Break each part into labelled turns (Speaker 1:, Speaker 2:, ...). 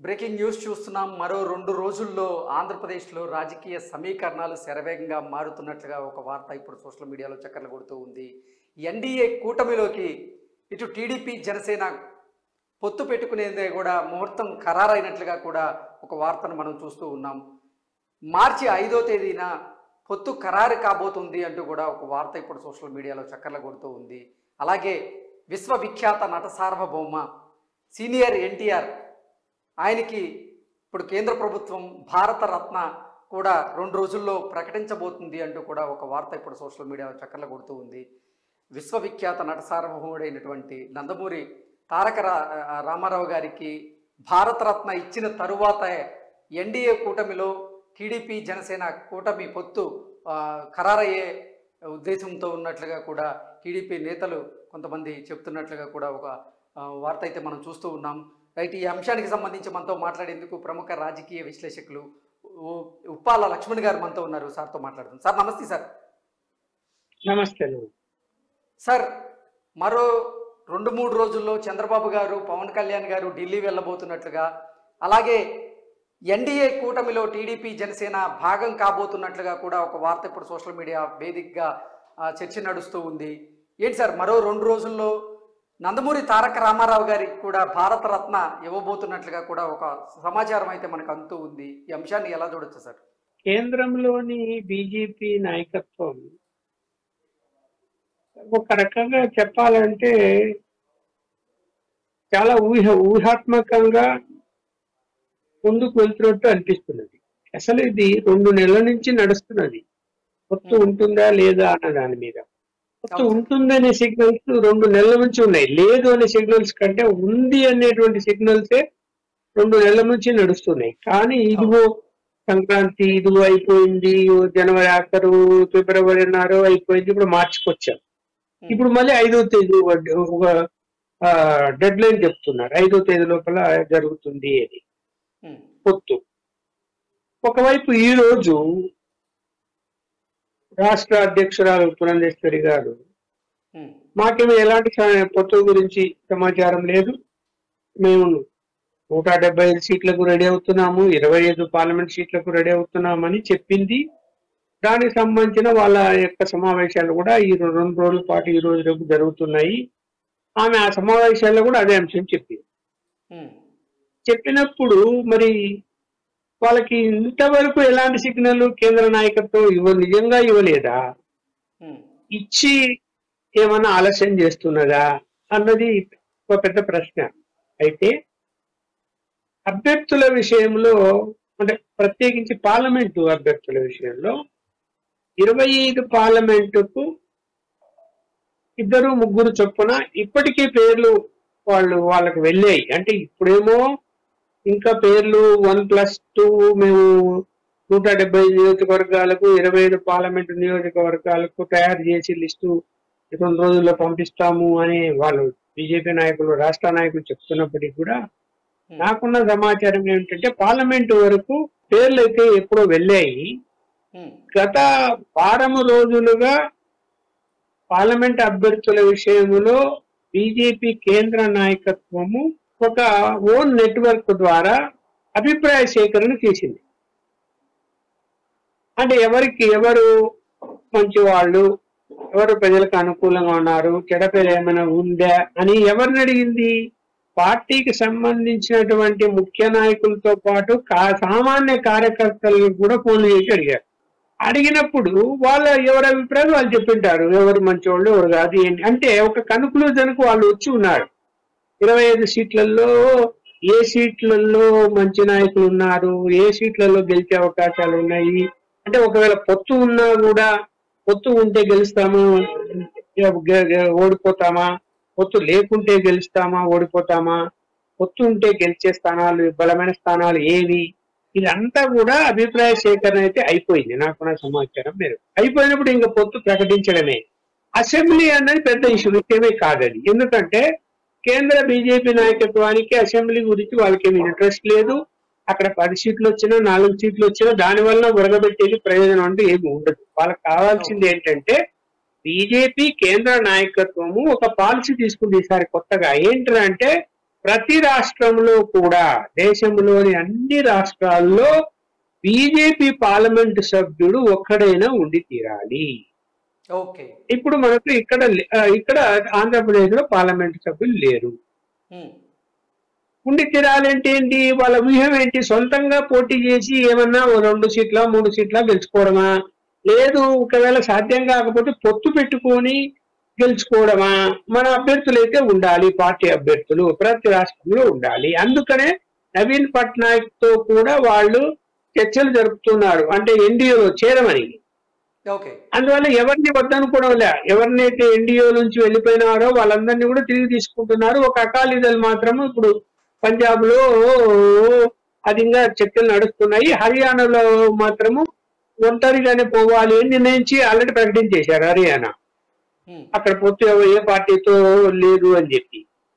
Speaker 1: Breaking news చూస్తున్నాం మరో రెండు రోజుల్లో ఆంధ్రప్రదేశ్లో రాజకీయ సమీకరణాలు శరవేగంగా మారుతున్నట్లుగా ఒక వార్త ఇప్పుడు సోషల్ మీడియాలో చక్కర్లు కొడుతూ ఉంది ఎన్డీఏ కూటమిలోకి ఇటు టీడీపీ జనసేన పొత్తు పెట్టుకునేదే కూడా ముహూర్తం ఖరారైనట్లుగా కూడా ఒక వార్తను మనం చూస్తూ ఉన్నాం మార్చి ఐదో తేదీన పొత్తు ఖరారు కాబోతుంది అంటూ కూడా ఒక వార్త ఇప్పుడు సోషల్ మీడియాలో చక్కర్లు కొడుతూ ఉంది అలాగే విశ్వవిఖ్యాత నట సార్వభౌమ సీనియర్ ఎన్టీఆర్ ఆయనకి ఇప్పుడు కేంద్ర ప్రభుత్వం భారత రత్న కూడా రెండు రోజుల్లో ప్రకటించబోతుంది అంటూ కూడా ఒక వార్త ఇప్పుడు సోషల్ మీడియాలో చక్కర్లు కొడుతూ ఉంది విశ్వవిఖ్యాత నట సార్వభౌముడైనటువంటి నందమూరి తారక రా- రామారావు గారికి భారతరత్న ఇచ్చిన తరువాత ఎన్డీఏ కూటమిలో టీడీపీ జనసేన కూటమి పొత్తు ఆ, ఖరారయ్యే ఉద్దేశంతో ఉన్నట్లుగా కూడా టీడీపీ నేతలు కొంతమంది చెప్తున్నట్లుగా కూడా ఒక ఆ, వార్త అయితే మనం చూస్తూ ఉన్నాం రైట్ ఈ అంశానికి సంబంధించి మనతో మాట్లాడేందుకు ప్రముఖ రాజకీయ విశ్లేషకులు ఉ- ఉప్పాల లక్ష్మణ్ గారు మనతో ఉన్నారు సార్తో మాట్లాడుతున్నాం సార్ నమస్తే సార్
Speaker 2: నమస్తే
Speaker 1: సార్ మరో రెండు మూడు రోజుల్లో చంద్రబాబు గారు పవన్ కళ్యాణ్ గారు ఢిల్లీ వెళ్ళబోతున్నట్లుగా అలాగే ఎన్డీఏ కూటమిలో టీడీపీ జనసేన భాగం కాబోతున్నట్లుగా కూడా ఒక వార్త ఇప్పుడు సోషల్ మీడియా వేదికగా ఆ, చర్చ నడుస్తూ ఉంది ఏంటి సార్ మరో రెండు రోజుల్లో నందమూరి తారక రామారావు గారికి కూడా భారతరత్న ఇవ్వబోతున్నట్లుగా కూడా ఒక సమాచారం అయితే మనకు అంతూ ఉంది ఈ అంశాన్ని ఎలా చూడొచ్చు సార్
Speaker 2: కేంద్రంలోని బీజేపీ నాయకత్వం ఒక రకంగా చెప్పాలంటే చాలా ఊహ ఊహాత్మకంగా ముందుకు వెళ్తున్నట్టు అనిపిస్తున్నది అసలు ఇది రెండు నెలల నుంచి నడుస్తున్నది పొత్తు ఉంటుందా లేదా అన్న దాని మీద పొత్తు ఉంటుందనే సిగ్నల్స్ రెండు నెలల నుంచి ఉన్నాయి లేదు అనే సిగ్నల్స్ కంటే ఉంది అనేటువంటి సిగ్నల్సే రెండు నెలల నుంచి నడుస్తున్నాయి కానీ ఇదిగో సంక్రాంతి ఇదిగో అయిపోయింది ఓ జనవరి ఆఖరు ఫిబ్రవరి నారు అయిపోయింది ఇప్పుడు మార్చికి వచ్చాం ఇప్పుడు మళ్ళీ ఐదో తేదీ ఒక- ఒక డెడ్ లైన్ చెప్తున్నారు ఐదో తేదీ లోపల జరుగుతుంది అని
Speaker 1: ఉమ్,
Speaker 2: పొత్తు ఒకవైపు ఈ రోజు రాష్ట్ర అధ్యక్షురాలు పురంధేశ్వరి గారు
Speaker 1: ఉమ్,
Speaker 2: మాకేమీ ఎలాంటి స- పొత్తు గురించి సమాచారం లేదు మేము నూట డెబ్బై ఐదు సీట్లకు రెడీ అవుతున్నాము ఇరవై ఐదు పార్లమెంట్ సీట్లకు రెడీ అవుతున్నామని చెప్పింది దానికి సంబంధించిన వాళ్ళ యొక్క సమావేశాలు కూడా ఈ రె- రెండు రోజుల పాటు ఈ రోజు రేపు జరుగుతున్నాయి ఆమె ఆ సమావేశాల్లో కూడా అదే అంశం చెప్పింది
Speaker 1: ఉమ్,
Speaker 2: చెప్పినప్పుడు మరి వాళ్ళకి ఇంతవరకు ఎలాంటి సిగ్నల్ కేంద్ర నాయకత్వం ఇవ్వ నిజంగా ఇవ్వలేదా
Speaker 1: ఉమ్,
Speaker 2: ఇచ్చి ఏమన్నా ఆలస్యం చేస్తున్నదా అన్నది ఒక పెద్ద ప్రశ్న అయితే అభ్యర్థుల విషయంలో అంటే ప్రత్యేకించి పార్లమెంటు అభ్యర్థుల విషయంలో ఇరవై ఐదు పార్లమెంటుకు ఇద్దరు ముగ్గురు చొప్పున ఇప్పటికే పేర్లు వాళ్ళు వాళ్ళకి వెళ్ళాయి అంటే ఇప్పుడేమో ఇంకా పేర్లు వన్ ప్లస్ టూ మేము నూట డెబ్బై నియోజకవర్గాలకు ఇరవై ఐదు పార్లమెంటు నియోజకవర్గాలకు తయారు చేసి లిస్టు రెండు రోజుల్లో పంపిస్తాము అని వాళ్ళు బీజేపీ నాయకులు రాష్ట్ర నాయకులు చెప్తున్నప్పటికీ కూడా నాకున్న సమాచారం ఏమిటంటే పార్లమెంటు వరకు పేర్లు అయితే ఎప్పుడో వెళ్ళాయి
Speaker 1: ఉమ్,
Speaker 2: గత వారం రోజులుగా పార్లమెంట్ అభ్యర్థుల విషయంలో బీజేపీ కేంద్ర నాయకత్వము ఒక ఓన్ నెట్వర్క్ ద్వారా అభిప్రాయ సేకరణ చేసింది అంటే ఎవరికి ఎవరు మంచి వాళ్ళు ఎవరు ప్రజలకు అనుకూలంగా ఉన్నారు చెడ పేరు ఏమైనా ఉందా అని ఎవరిని అడిగింది పార్టీకి సంబంధించినటువంటి ముఖ్య నాయకులతో పాటు కా- సామాన్య కార్యకర్తలను కూడా ఫోన్లు చేసి అడిగారు అడిగినప్పుడు వాళ్ళ ఎవరి అభిప్రాయం వాళ్ళు చెప్పింటారు ఎవరు మంచివాళ్ళు ఎవరు కాదు ఏంటి అంటే ఒక కన్క్లూజన్ కు వాళ్ళు వచ్చి ఉన్నారు ఇరవై ఐదు సీట్లలో ఏ సీట్లలో మంచి నాయకులు ఉన్నారు ఏ సీట్లలో గెలిచే అవకాశాలు ఉన్నాయి అంటే ఒకవేళ పొత్తు ఉన్నా కూడా పొత్తు ఉంటే గెలుస్తాము గె- గె- ఓడిపోతామా పొత్తు లేకుంటే గెలుస్తామా ఓడిపోతామా పొత్తు ఉంటే గెలిచే స్థానాలు బలమైన స్థానాలు ఏవి ఇదంతా కూడా అభిప్రాయ సేకరణ అయితే అయిపోయింది నాకున్న సమాచారం మేరకు అయిపోయినప్పుడు ఇంకా పొత్తు ప్రకటించడమే అసెంబ్లీ అన్నది పెద్ద ఇష్యూ విషయమే కాదది ఎందుకంటే కేంద్ర బీజేపీ నాయకత్వానికి అసెంబ్లీ గురించి వాళ్ళకి ఏమి ఇంట్రెస్ట్ లేదు అక్కడ పది సీట్లు వచ్చినా నాలుగు సీట్లు వచ్చినా దాని వల్ల ఉరగబెట్టేది ప్రయోజనం అంటూ ఏమి ఉండదు వాళ్ళకి కావాల్సింది ఏంటంటే బీజేపీ కేంద్ర నాయకత్వము ఒక పాలసీ తీసుకుంది ఈసారి కొత్తగా ఏంటంటే ప్రతి రాష్ట్రంలో కూడా దేశంలోని అన్ని రాష్ట్రాల్లో బీజేపీ పార్లమెంటు సభ్యుడు ఒక్కడైనా ఉండి తీరాలి
Speaker 1: ఓకే
Speaker 2: ఇప్పుడు మనకు ఇక్కడ లే- ఆ, ఇక్కడ ఆంధ్రప్రదేశ్ లో పార్లమెంటు సభ్యులు లేరు
Speaker 1: ఉమ్,
Speaker 2: ఉండి తీరాలంటే ఏంటి వాళ్ళ వ్యూహం ఏంటి సొంతంగా పోటీ చేసి ఏమన్నా ఓ రెండు సీట్ల మూడు సీట్ల గెలుచుకోవడమా లేదు ఒకవేళ సాధ్యం కాకపోతే పొత్తు పెట్టుకొని గెలుచుకోవడమా మన అభ్యర్థులు అయితే ఉండాలి పార్టీ అభ్యర్థులు ప్రతి రాష్ట్రంలో ఉండాలి అందుకనే నవీన్ పట్నాయక్ తో కూడా వాళ్ళు చర్చలు జరుపుతున్నారు అంటే ఎన్డీఏలో చేరమని
Speaker 1: ఓకే
Speaker 2: అందువల్ల ఎవరిని వద్దనుకోవడం లే ఎవరినైతే ఎన్డీఓ నుంచి వెళ్ళిపోయినారో వాళ్ళందరినీ కూడా తిరిగి తీసుకుంటున్నారు ఒక అకాలీదల్ మాత్రం ఇప్పుడు పంజాబ్ లో అది ఇంకా చర్చలు నడుస్తున్నాయి హర్యానాలో మాత్రము ఒంటరిగానే పోవాలి అని నిర్ణయించి ఆల్రెడీ ప్రకటించేశారు హర్యానా
Speaker 1: ఉమ్,
Speaker 2: అక్కడ పొత్తు ఏ పార్టీతో లేదు అని చెప్పి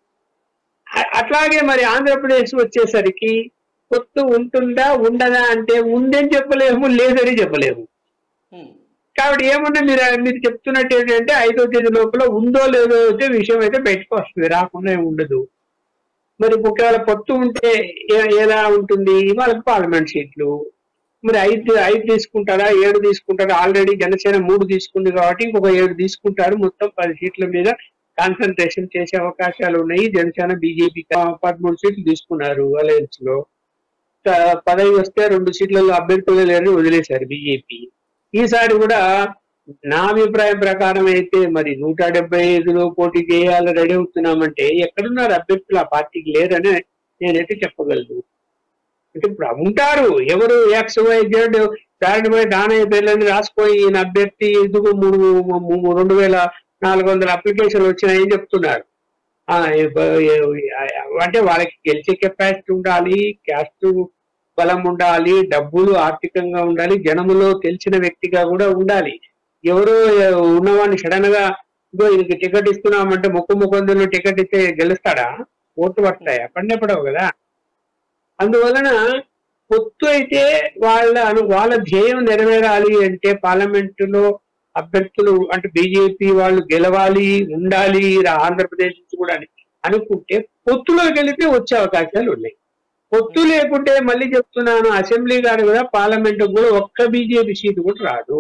Speaker 2: అ- అట్లాగే మరి ఆంధ్రప్రదేశ్ వచ్చేసరికి పొత్తు ఉంటుందా ఉండదా అంటే ఉందని చెప్పలేము లేదని చెప్పలేము
Speaker 1: ఉమ్,
Speaker 2: కాబట్టి ఏమన్నా మీరు మీరు చెప్తున్నట్టు ఏంటంటే ఐదో తేదీ లోపల ఉందో లేదో అయితే విషయం అయితే బయటకు వస్తుంది రాకుండా ఏమి ఉండదు మరి ఒకవేళ పొత్తు ఉంటే ఏ- ఎలా ఉంటుంది వాళ్ళకి పార్లమెంట్ సీట్లు మరి ఐదు ఐదు తీసుకుంటారా ఏడు తీసుకుంటారా ఆల్రెడీ జనసేన మూడు తీసుకుంది కాబట్టి ఇంకొక ఏడు తీసుకుంటారు మొత్తం పది సీట్ల మీద కాన్సన్ట్రేషన్ చేసే అవకాశాలు ఉన్నాయి జనసేన బీజేపీ పదమూడు సీట్లు తీసుకున్నారు అలయన్స్ లో త- పదవి వస్తే రెండు సీట్లలో అభ్యర్థులు లేరని వదిలేశారు బీజేపీ ఈసారి కూడా నా అభిప్రాయం ప్రకారం అయితే మరి నూట డెబ్బై ఐదులో పోటీ చేయాలని రెడీ అవుతున్నామంటే ఎక్కడున్నారు అభ్యర్థులు ఆ పార్టీకి లేరని నేనైతే చెప్పగలను అంటే ఇప్పుడు ఉంటారు ఎవరు ఎక్స్ వై జెడ్ దారిని పోయి దానయ్య పేర్లని రాసుకొని ఈయన అభ్యర్థి ఎందుకు మూడు మూ- రెండు వేల నాలుగు వందల అప్లికేషన్లు వచ్చినాయని చెప్తున్నారు ఆ, ఇప్ప- అంటే వాళ్ళకి గెలిచే కెపాసిటీ ఉండాలి క్యాస్ట్ బలం ఉండాలి డబ్బులు ఆర్థికంగా ఉండాలి జనములో తెలిసిన వ్యక్తిగా కూడా ఉండాలి ఎవరో ఉన్నవాడిని సడన్ గా ఇగో ఈయనకి టికెట్ ఇస్తున్నామంటే ముక్కు ముక్కొందులు టికెట్ ఇస్తే గెలుస్తాడా ఓట్లు పడతాయా పడినే పడవు కదా అందువలన పొత్తు అయితే వాళ్ళ అను- వాళ్ళ ధ్యేయం నెరవేరాలి అంటే పార్లమెంటులో అభ్యర్థులు అంటే బీజేపీ వాళ్ళు గెలవాలి ఉండాలి రా- ఆంధ్రప్రదేశ్ నుంచి కూడా అని అనుకుంటే పొత్తులో గెలిపి వచ్చే అవకాశాలు ఉన్నాయి పొత్తు లేకుంటే మళ్ళీ చెప్తున్నాను అసెంబ్లీ గారు కూడా పార్లమెంట్ కూడా ఒక్క బీజేపీ సీటు కూడా రాదు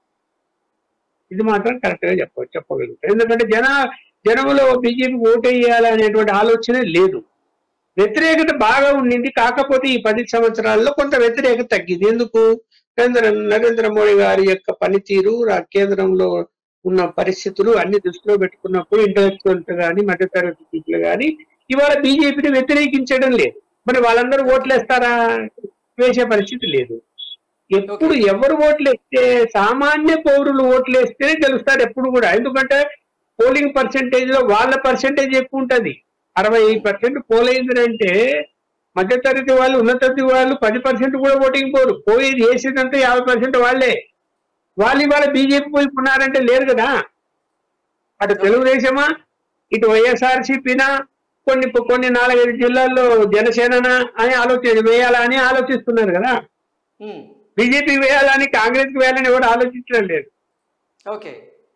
Speaker 2: ఇది మాత్రం కరెక్ట్ గా చెప్ప చెప్పగలుగుతాం ఎందుకంటే జన జనంలో బీజేపీ ఓటు వేయాలనేటువంటి ఆలోచన లేదు వ్యతిరేకత బాగా ఉండింది కాకపోతే ఈ పది సంవత్సరాల్లో కొంత వ్యతిరేకత తగ్గింది ఎందుకు కేంద్ర నరేంద్ర మోడీ గారి యొక్క పనితీరు రా- కేంద్రంలో ఉన్న పరిస్థితులు అన్ని దృష్టిలో పెట్టుకున్నప్పుడు ఇంటలెక్చువల్స్ కానీ మధ్యతరగతి పీపుల్ కానీ ఇవాళ బీజేపీని వ్యతిరేకించడం లేదు మరి వాళ్ళందరూ ఓట్లేస్తారా వేసే పరిస్థితి లేదు ఎప్పుడు ఎవరు ఓట్లేస్తే సామాన్య పౌరులు ఓట్లేస్తేనే గెలుస్తారు ఎప్పుడు కూడా ఎందుకంటే పోలింగ్ పర్సెంటేజ్ లో వాళ్ళ పర్సెంటేజ్ ఎక్కువ ఉంటది అరవై పర్సెంట్ పోల్ అయిందంటే మధ్యతరగతి వాళ్ళు ఉన్నతరగతి వాళ్ళు పది పర్సెంట్ కూడా ఓటింగ్ పోరు పోయి చేసేదంతా యాభై పర్సెంట్ వాళ్ళే వాళ్ళు ఇవాళ బీజేపీ పోయి ఉన్నారంటే లేరు కదా అటు తెలుగుదేశమా ఇటు వైఎస్ఆర్సీపీనా కొన్ని కొన్ని నాలుగైదు జిల్లాల్లో జనసేననా అని ఆలోచన వేయాలా అని ఆలోచిస్తున్నారు కదా
Speaker 1: ఉమ్,
Speaker 2: బీజేపీ వేయాలని కాంగ్రెస్ వేయాలని ఎవరు ఆలోచించడం లేదు
Speaker 1: ఓకే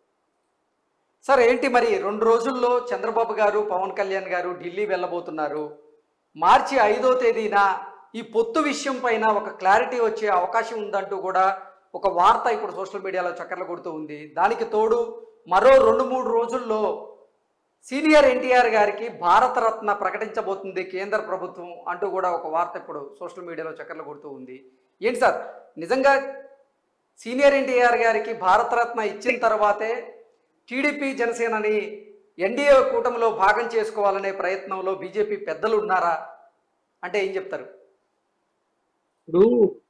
Speaker 1: సార్ ఏంటి మరి రెండు రోజుల్లో చంద్రబాబు గారు పవన్ కళ్యాణ్ గారు ఢిల్లీ వెళ్ళబోతున్నారు మార్చి ఐదో తేదీన ఈ పొత్తు విషయం పైన ఒక క్లారిటీ వచ్చే అవకాశం ఉందంటూ కూడా ఒక వార్త ఇప్పుడు సోషల్ మీడియాలో చక్కర్లు కొడుతూ ఉంది దానికి తోడు మరో రెండు మూడు రోజుల్లో సీనియర్ ఎన్టీఆర్ గారికి భారతరత్న ప్రకటించబోతుంది కేంద్ర ప్రభుత్వం అంటూ కూడా ఒక వార్త ఇప్పుడు సోషల్ మీడియాలో చక్కర్లు కొడుతూ ఉంది ఏంటి సార్ నిజంగా సీనియర్ ఎన్టీఆర్ గారికి భారతరత్న ఇచ్చిన తర్వాతే టీడీపీ జనసేనని ఎన్డీఏ కూటమిలో భాగం చేసుకోవాలనే ప్రయత్నంలో బీజేపీ పెద్దలు ఉన్నారా అంటే ఏం చెప్తారు
Speaker 2: ఇప్పుడు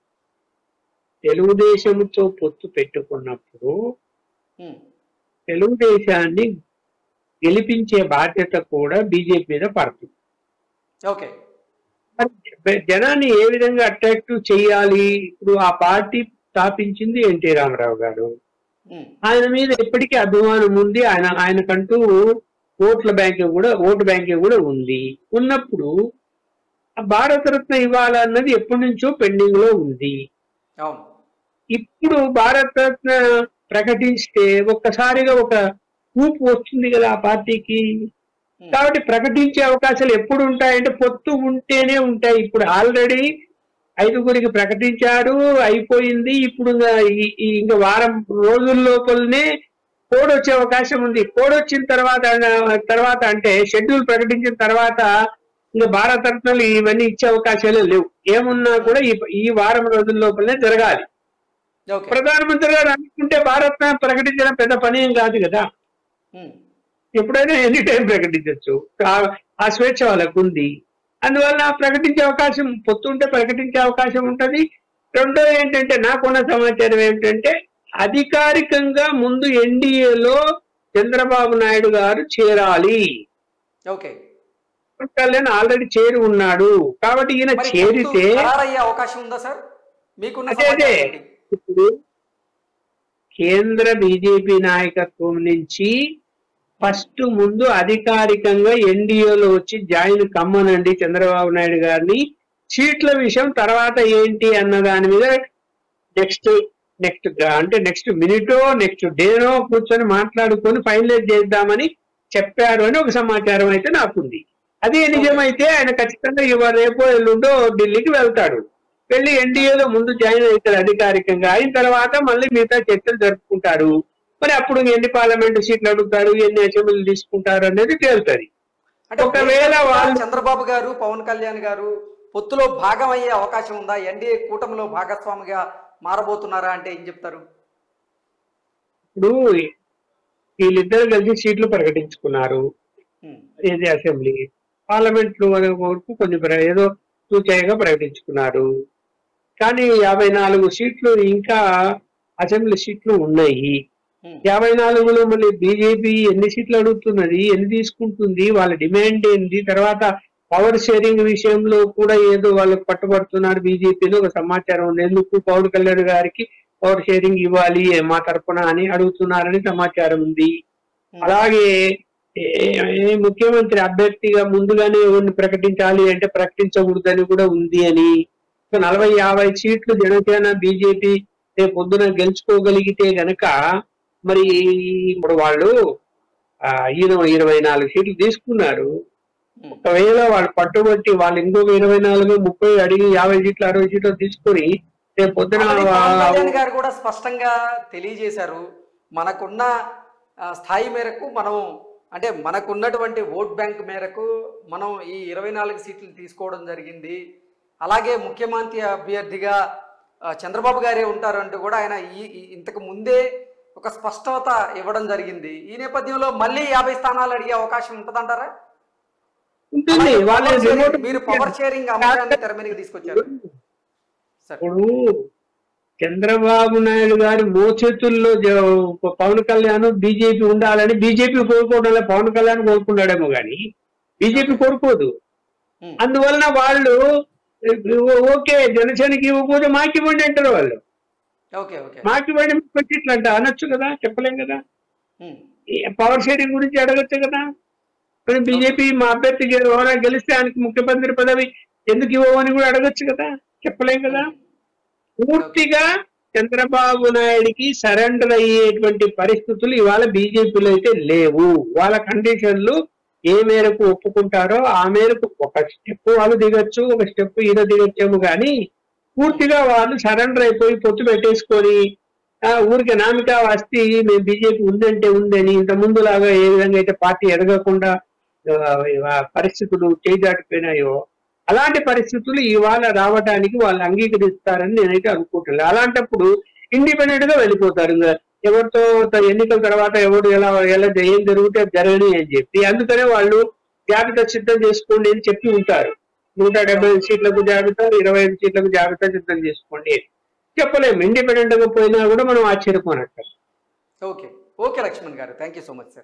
Speaker 2: తెలుగుదేశంతో పొత్తు పెట్టుకున్నప్పుడు
Speaker 1: ఉమ్,
Speaker 2: తెలుగుదేశాన్ని గెలిపించే బాధ్యత కూడా బీజేపీ మీద పడుతుంది
Speaker 1: ఓకే
Speaker 2: మరి జనాన్ని ఏ విధంగా అట్రాక్టివ్ చేయాలి ఇప్పుడు ఆ పార్టీ స్థాపించింది ఎన్టీ రామారావు గారు
Speaker 1: ఉమ్,
Speaker 2: ఆయన మీద ఎప్పటికీ అభిమానం ఉంది ఆయన ఆయనకంటూ ఓట్ల బ్యాంకింగ్ కూడా ఓటు బ్యాంకింగ్ కూడా ఉంది ఉన్నప్పుడు ఆ భారతరత్న ఇవ్వాలన్నది ఎప్పటి నుంచో పెండింగ్ లో ఉంది
Speaker 1: అవును
Speaker 2: ఇప్పుడు భారతరత్న ప్రకటిస్తే ఒక్కసారిగా ఒక ఊపు వస్తుంది కదా ఆ పార్టీకి కాబట్టి ప్రకటించే అవకాశాలు ఎప్పుడు ఉంటాయంటే పొత్తు ఉంటేనే ఉంటాయి ఇప్పుడు ఆల్రెడీ ఐదుగురికి ప్రకటించారు అయిపోయింది ఇప్పుడు ఇంకా ఈ- ఈ ఇంకా వారం రోజుల లోపలనే కోడ్ వచ్చే అవకాశం ఉంది కోడ్ వచ్చిన తర్వాత తర్వాత అంటే షెడ్యూల్ ప్రకటించిన తర్వాత ఇంకా భారత రత్నాలు ఇవన్నీ ఇచ్చే అవకాశాలు లేవు ఏమున్నా కూడా ఈ ఈ వారం రోజుల లోపలనే జరగాలి
Speaker 1: ఓకే
Speaker 2: ప్రధానమంత్రి గారు అనుకుంటే భారత్ ప్రకటించడం పెద్ద పని ఏం కాదు కదా
Speaker 1: ఉమ్,
Speaker 2: ఎప్పుడైనా ఎనీ టైం ప్రకటించవచ్చు ఆ- ఆ స్వేచ్ఛ వాళ్ళకు ఉంది అందువల్ల ప్రకటించే అవకాశం పొత్తుంటే ప్రకటించే అవకాశం ఉంటది రెండోది ఏంటంటే నాకున్న సమాచారం ఏంటంటే అధికారికంగా ముందు ఎన్డీఏలో చంద్రబాబు నాయుడు గారు చేరాలి
Speaker 1: ఓకే
Speaker 2: పవన్ కళ్యాణ్ ఆల్రెడీ చేరి ఉన్నాడు కాబట్టి ఈయన
Speaker 1: మరి
Speaker 2: చేరితే
Speaker 1: పొత్తు ఖరారయ్యే అవకాశం ఉందా సార్ మీకున్న
Speaker 2: అదే అదే
Speaker 1: సమాచారం ఏంటి?
Speaker 2: ఇప్పుడు కేంద్ర బీజేపీ నాయకత్వం నుంచి ఫస్ట్ ముందు అధికారికంగా ఎన్డీఏలో వచ్చి జాయిన్ కమ్మనండి చంద్రబాబు నాయుడు గారిని సీట్ల విషయం తర్వాత ఏంటి అన్న దాని మీద నెక్స్ట్ నెక్స్ట్ అంటే నెక్స్ట్ మినిటో నెక్స్ట్ డేనో కూర్చొని మాట్లాడుకొని ఫైనలైజ్ చేద్దామని చెప్పారు అని ఒక సమాచారం అయితే నాకుంది అదే నిజమైతే ఆయన ఖచ్చితంగా ఇవాళ రేపో ఎల్లుండో ఢిల్లీకి వెళ్తాడు వెళ్ళి ఎన్డీఏలో ముందు జాయిన్ అవుతాడు అధికారికంగా అయిన తర్వాత మళ్ళీ మిగతా చర్చలు జరుపుకుంటారు మరి అప్పుడు ఎన్ని పార్లమెంట్ సీట్లు అడుగుతారు ఎన్ని అసెంబ్లీలు తీసుకుంటారు అనేది తేలుతుంది
Speaker 1: అంటే
Speaker 2: ఒకవేళ వాళ్ళు-
Speaker 1: చంద్రబాబు గారు పవన్ కళ్యాణ్ గారు పొత్తులో భాగం అయ్యే అవకాశం ఉందా ఎన్డీఏ కూటమిలో భాగస్వామిగా మారబోతున్నారా అంటే ఏం చెప్తారు
Speaker 2: ఇప్పుడు వీళ్ళిద్దరు కలిసి సీట్లు ప్రకటించుకున్నారు
Speaker 1: ఉమ్,
Speaker 2: ఏది అసెంబ్లీ పార్లమెంట్ లో వరకు కొన్ని ప్ర- ఏదో సూచనగా ప్రకటించుకున్నారు కానీ యాభై నాలుగు సీట్లు ఇంకా అసెంబ్లీ సీట్లు ఉన్నాయి
Speaker 1: ఉమ్,
Speaker 2: యాభై నాలుగులో మళ్ళీ బీజేపీ ఎన్ని సీట్లు అడుగుతున్నది ఎన్ని తీసుకుంటుంది వాళ్ళ డిమాండ్ ఏంది తర్వాత పవర్ షేరింగ్ విషయంలో కూడా ఏదో వాళ్ళు పట్టుబడుతున్నారు బీజేపీలో ఒక సమాచారం ఉంది ఎందుకు పవన్ కళ్యాణ్ గారికి పవర్ షేరింగ్ ఇవ్వాలి మా తరపున అని అడుగుతున్నారని సమాచారం ఉంది
Speaker 1: ఉమ్.
Speaker 2: అలాగే ఏ- ఏ ముఖ్యమంత్రి అభ్యర్థిగా ముందుగానే ఎవరిని ప్రకటించాలి అంటే ప్రకటించకూడదని కూడా ఉంది అని సో నలభై యాభై సీట్లు జనసేన బీజేపీ రేపు పొద్దున గెలుచుకోగలిగితే గనక మరి ఇప్పుడు వాళ్ళు ఆ, ఈయన ఇరవై నాలుగు సీట్లు తీసుకున్నారు
Speaker 1: ఉమ్.
Speaker 2: ఒకవేళ వాళ్ళు పట్టుబట్టి వాళ్ళు ఇంకొక ఇరవై నాలుగు ముప్పై అడిగి యాభై సీట్లు అరవై సీట్లు తీసుకొని రేపు పొద్దున
Speaker 1: ఆల్రెడీ పవన్
Speaker 2: వా-
Speaker 1: కళ్యాణ్ గారు కూడా స్పష్టంగా తెలియజేశారు మనకున్న ఆ, స్థాయి మేరకు మనం అంటే మనకున్నటువంటి ఓట్ బ్యాంక్ మేరకు మనం ఈ ఇరవై నాలుగు సీట్లు తీసుకోవడం జరిగింది అలాగే ముఖ్యమంత్రి అభ్యర్థిగా ఆ, చంద్రబాబు గారే ఉంటారంటూ కూడా ఆయన ఈ ఈ- ఇంతకు ముందే ఒక స్పష్టత ఇవ్వడం జరిగింది ఈ నేపథ్యంలో మళ్ళీ యాభై స్థానాలు అడిగే అవకాశం ఉంటుందంటారా
Speaker 2: ఉంటుంది
Speaker 1: అలాగే
Speaker 2: వాళ్ళ
Speaker 1: పవర్ షేరింగ్-
Speaker 2: రిమోట్
Speaker 1: మీరు పవర్ షేరింగ్ అంశాన్ని తెర మీదకి తీసుకొచ్చారు సరే
Speaker 2: ఇప్పుడు చంద్రబాబు నాయుడు గారి మోచేతుల్లో జ- పవన్ కళ్యాణ్ బీజేపీ ఉండాలని బీజేపీ కోరుకోవడం పవన్ కళ్యాణ్ కోరుకున్నాడేమో గాని బీజేపీ కోరుకోదు
Speaker 1: ఉమ్.
Speaker 2: అందువలన వాళ్ళు ఓకే జనసేనకి ఇవ్వకపోతే మాకు ఇవ్వండి అంటారు వాళ్ళు
Speaker 1: ఓకే ఓకే
Speaker 2: మాకు ఇవ్వండి మీకు వచ్చి ఇట్లా అంట అనొచ్చు కదా చెప్పలేం కదా
Speaker 1: ఉమ్.
Speaker 2: ఈ పవర్ షేరింగ్ గురించి అడగచ్చు కదా మరి బీజేపీ మా అభ్యర్థి ఎవరైనా గెలిస్తే ఆయనకి ముఖ్యమంత్రి పదవి ఎందుకు ఇవ్వమని కూడా అడగచ్చు కదా చెప్పలేం కదా పూర్తిగా చంద్రబాబు నాయుడికి సరెండర్ అయ్యేటువంటి పరిస్థితులు ఇవాళ బీజేపీలో అయితే లేవు వాళ్ళ కండిషన్లు ఏ మేరకు ఒప్పుకుంటారో ఆ మేరకు ఒక స్టెప్ వాళ్ళు దిగొచ్చు ఒక స్టెప్ ఈయన దిగొచ్చేమో కానీ పూర్తిగా వాళ్ళు సరెండర్ అయిపోయి పొత్తు పెట్టేసుకొని ఆ, ఊరికి నామికా వస్తే మేము బీజేపీ ఉందంటే ఉందని ఇంత ముందులాగా ఏ విధంగా అయితే పార్టీ ఎదగకుండా ఆ, ఆ, పరిస్థితులు చేజాటిపోయినాయో అలాంటి పరిస్థితులు ఇవాళ రావడానికి వాళ్ళు అంగీకరిస్తారని నేనైతే అనుకుంటున్నాను అలాంటప్పుడు ఇండిపెండెంట్ గా వెళ్ళిపోతారు ఇంకా ఎవరితో త- ఎన్నికల తర్వాత ఎవరు ఎలా ఎలా ఏం జరిగితే అది జరగని అని చెప్పి అందుకనే వాళ్ళు జాబితా సిద్ధం చేసుకోండి అని చెప్పి ఉంటారు నూట డెబ్బై ఐదు సీట్లకు జాబితా ఇరవై ఐదు సీట్లకు జాబితా సిద్ధం చేసుకోండి అని. చెప్పలేము ఇండిపెండెంట్ గా పోయినా కూడా మనం ఆశ్చర్యపోనట్టు
Speaker 1: ఓకే ఓకే లక్ష్మణ్ గారు thank you so much sir